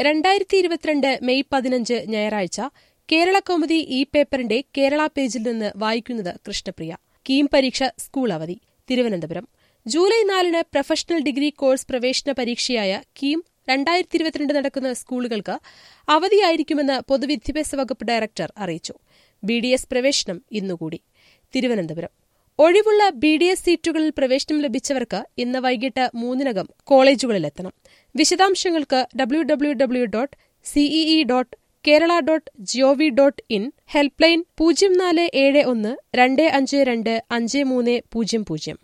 രണ്ടായിരത്തി ഇരുപത്തിരണ്ട് മെയ് പതിനഞ്ച് ഞായറാഴ്ച കേരള കൗമുദി ഇ പേപ്പറിന്റെ കേരള പേജിൽ നിന്ന് വായിക്കുന്നത് കൃഷ്ണപ്രിയ കീം പരീക്ഷ സ്കൂൾ അവധി തിരുവനന്തപുരം ജൂലൈ നാലിന് പ്രൊഫഷണൽ ഡിഗ്രി കോഴ്സ് പ്രവേശന പരീക്ഷയായ കീം രണ്ടായിരത്തി ഇരുപത്തിരണ്ട് നടക്കുന്ന സ്കൂളുകൾക്ക് അവധിയായിരിക്കുമെന്ന് പൊതുവിദ്യാഭ്യാസ വകുപ്പ് ഡയറക്ടർ അറിയിച്ചു ബി ഡി എസ് പ്രവേശനം ഇന്നുകൂടി തിരുവനന്തപുരം ഒഴിവുള്ള ബി ഡി എസ് സീറ്റുകളിൽ പ്രവേശനം ലഭിച്ചവർക്ക് ഇന്ന് വൈകിട്ട് മൂന്നിനകം കോളേജുകളിലെത്തണം വിശദാംശങ്ങൾക്ക് W W W dot CEE dot Kerala dot GOV dot in helpline പൂജ്യം നാല് ഏഴ് ഒന്ന് രണ്ട് അഞ്ച് രണ്ട് അഞ്ച് മൂന്ന് പൂജ്യം പൂജ്യം